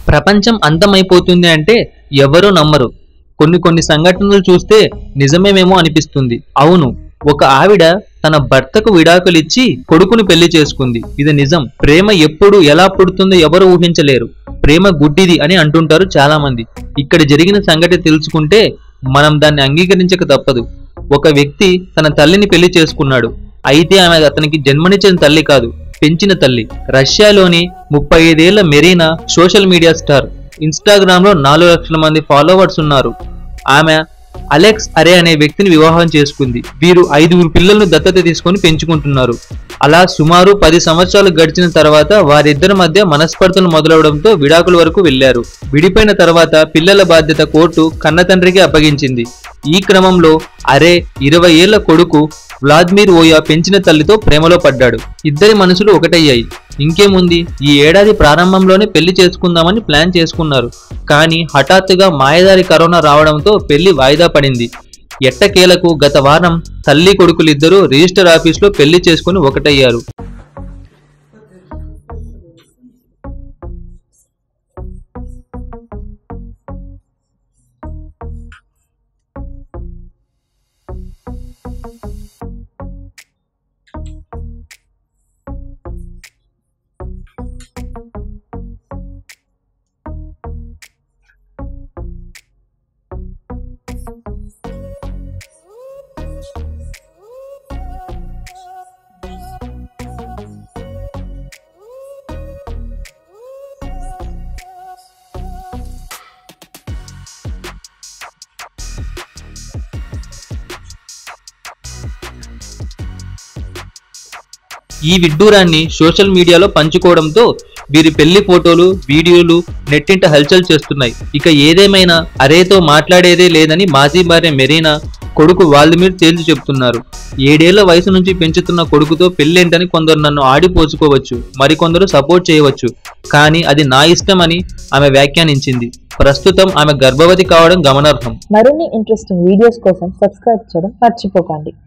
ప్రపంచం అంతమైపోతుంది అంటే ఎవరూ నమ్మరు కొన్ని కొన్ని సంఘటనలు చూస్తే నిజమేమేమో అనిపిస్తుంది అవును ఒక ఆవిడ తన భర్తకు విడాకులిచ్చి కొడుకుని పెళ్లి చేసుకుంది ఇది నిజం ప్రేమ ఎప్పుడు ఎలా పుడుతుందో ఎవరు ఊహించలేరు ప్రేమ గుడ్డిది అని అంటుంటారు చాలా మంది ఇక్కడ జరిగిన సంగతి తెలుసుకుంటే మనం దాన్ని అంగీకరించక తప్పదు ఒక వ్యక్తి తన తల్లిని పెళ్లి చేసుకున్నాడు అయితే ఆమె అతనికి జన్మనిచ్చిన తల్లి కాదు పెంచిన తల్లి రష్యాలోని ముప్పై ఐదేళ్ల Marina social media star Instagram లో నాలుగు లక్షల మంది ఫాలోవర్స్ ఉన్నారు ఆమె అలెక్స్ అరే అనే వ్యక్తిని వివాహం చేసుకుంది వీరు ఐదుగురు పిల్లలను దత్తత తీసుకొని పెంచుకుంటున్నారు అలా సుమారు పది సంవత్సరాలు గడిచిన తర్వాత వారిద్దరి మధ్య మనస్పర్ధలు మొదలవడంతో విడాకుల వరకు వెళ్లారు విడిపోయిన తర్వాత పిల్లల బాధ్యత కోర్టు కన్నతండ్రికి అప్పగించింది ఈ క్రమంలో అరే ఇరవై ఏళ్ల కొడుకు వ్లాదిమిర్ ఓయా పెంచిన తల్లితో ప్రేమలో పడ్డాడు ఇద్దరి మనసులు ఒకటయ్యాయి ఇంకేముంది ఈ ఏడాది ప్రారంభంలోనే పెళ్లి చేసుకుందామని ప్లాన్ చేసుకున్నారు కానీ హఠాత్తుగా మాయదారి కరోనా రావడంతో పెళ్లి వాయిదా పడింది ఎట్టకేలకు గత వారం తల్లి కొడుకులిద్దరూ రిజిస్టర్ ఆఫీసులో పెళ్లి చేసుకుని ఒకటయ్యారు ఈ విడ్డూరాన్ని సోషల్ మీడియాలో పంచుకోవడంతో వీరి పెళ్లి ఫోటోలు వీడియోలు నెట్టింట హల్చల్ చేస్తున్నాయి ఇక ఏదేమైనా అరేతో మాట్లాడేదే లేదని మాజీ భార్య మెరీనా కొడుకు వాల్దిమిర్ తేల్చి చెప్తున్నారు ఏడేళ్ల వయసు నుంచి పెంచుతున్న కొడుకుతో పెళ్ళేంటని కొందరు నన్ను ఆడిపోచుకోవచ్చు మరికొందరు సపోర్ట్ చేయవచ్చు కానీ అది నా ఇష్టం అని ఆమె వ్యాఖ్యానించింది ప్రస్తుతం ఆమె గర్భవతి కావడం గమనార్హం మరిన్ని ఇంట్రెస్టింగ్ వీడియోస్ కోసం సబ్స్క్రైబ్ చేయడం మర్చిపోకండి